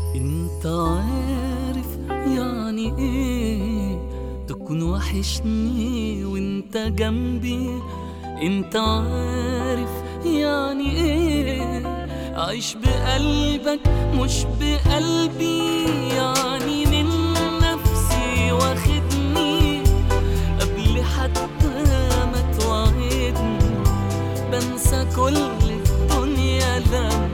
انت عارف يعني ايه تكون وحشني وانت جنبي انت عارف يعني ايه عيش بقلبك مش بقلبي يعني من نفسي واخدني قبل حتى ما توعدني بنسى كل الدنيا لما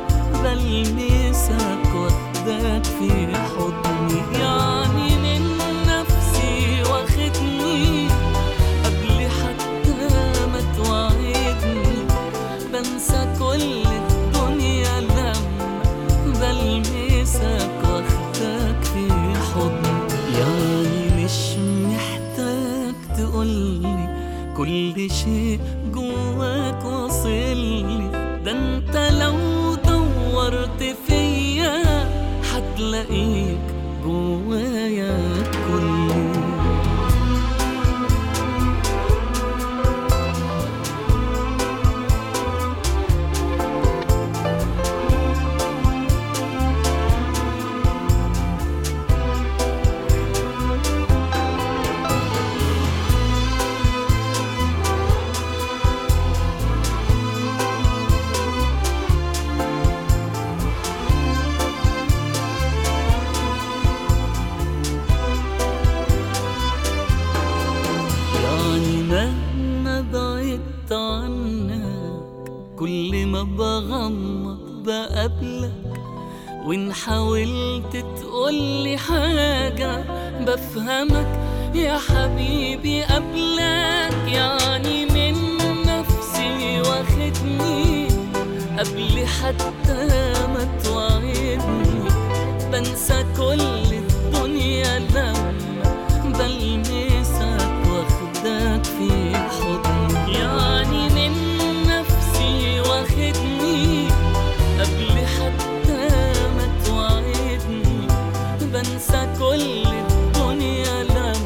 بلمسك واخدك في حضني يعني من نفسي واخدني قبل حتى ما توعدني بنسى كل الدنيا لما بلمسك واخدك في حضني يعني مش محتاج تقولي كل شيء جواك واصلي ده انت لو دورت فيا هتلاقيك جوايا كلي يعني مهما بعدت عنك كل ما بغمض بقابلك وإن حاولت تقولي حاجة بفهمك يا حبيبي قبلك يعني من نفسي واخدني قبل حتى ما توعدني بنسى كل الدنيا لما بلمسك واخدك في حضني يعني من نفسي واخدني قبل حتى ما توعدني بنسى كل الدنيا لما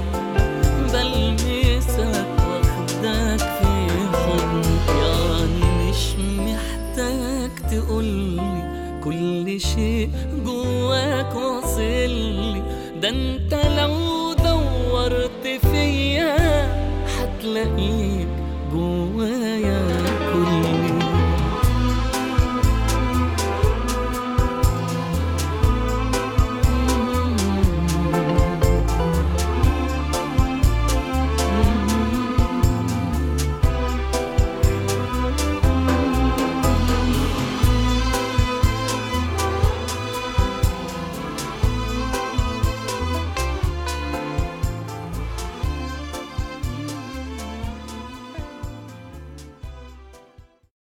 بلمسك واخدك في حضني يعني مش محتاج تقولي كل شيء جواك واصلي ده انت لو دورت فيا هتلاقيك جوايا